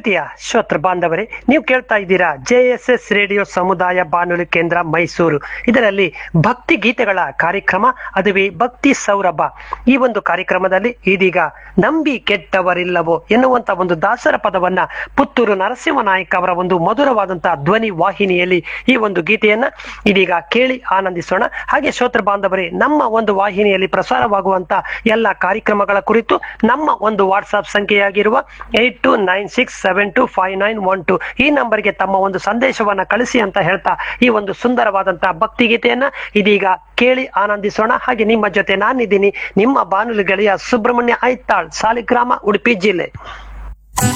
ಪ್ರೀತಿಯ ಶ್ರೋತೃ ಬಾಂಧವರೇ ನೀವು ಕೇಳ್ತಾ ಇದ್ದೀರಾ ಜೆ ಎಸ್ ಎಸ್ ರೇಡಿಯೋ ಸಮುದಾಯ ಬಾನುಲಿ ಕೇಂದ್ರ ಮೈಸೂರು ಇದರಲ್ಲಿ ಭಕ್ತಿ ಗೀತೆಗಳ ಕಾರ್ಯಕ್ರಮ ಅದುವೇ ಭಕ್ತಿ ಸೌರಭ ಈ ಒಂದು ಕಾರ್ಯಕ್ರಮದಲ್ಲಿ ಇದೀಗ ನಂಬಿ ಕೆಟ್ಟವರಿಲ್ಲವೋ ಎನ್ನುವಂತ ಒಂದು ದಾಸರ ಪದವನ್ನ ಪುತ್ತೂರು ನರಸಿಂಹನಾಯಕ್ ಅವರ ಒಂದು ಮಧುರವಾದಂತಹ ಧ್ವನಿ ವಾಹಿನಿಯಲ್ಲಿ ಈ ಒಂದು ಗೀತೆಯನ್ನ ಇದೀಗ ಕೇಳಿ ಆನಂದಿಸೋಣ ಹಾಗೆ ಶ್ರೋತೃ ಬಾಂಧವರೇ ನಮ್ಮ ಒಂದು ವಾಹಿನಿಯಲ್ಲಿ ಪ್ರಸಾರವಾಗುವಂತ ಎಲ್ಲ ಕಾರ್ಯಕ್ರಮಗಳ ಕುರಿತು ನಮ್ಮ ಒಂದು ವಾಟ್ಸ್ಆಪ್ ಸಂಖ್ಯೆಯಾಗಿರುವ eight two nine six seven two five nine one two ಈ ನಂಬರ್ಗೆ ತಮ್ಮ ಒಂದು ಸಂದೇಶವನ್ನ ಕಳಿಸಿ ಅಂತ ಹೇಳ್ತಾ ಈ ಒಂದು ಸುಂದರವಾದಂತಹ ಭಕ್ತಿ ಗೀತೆಯನ್ನ ಇದೀಗ ಕೇಳಿ ಆನಂದಿಸೋಣ ಹಾಗೆ ನಿಮ್ಮ ಜೊತೆ ನಾನಿದ್ದೀನಿ ನಿಮ್ಮ ಬಾನುಲಿ ಗೆಳೆಯ ಸುಬ್ರಹ್ಮಣ್ಯ ಐತಾಳ್ ಸಾಲಿಗ್ರಾಮ ಉಡುಪಿ ಜಿಲ್ಲೆ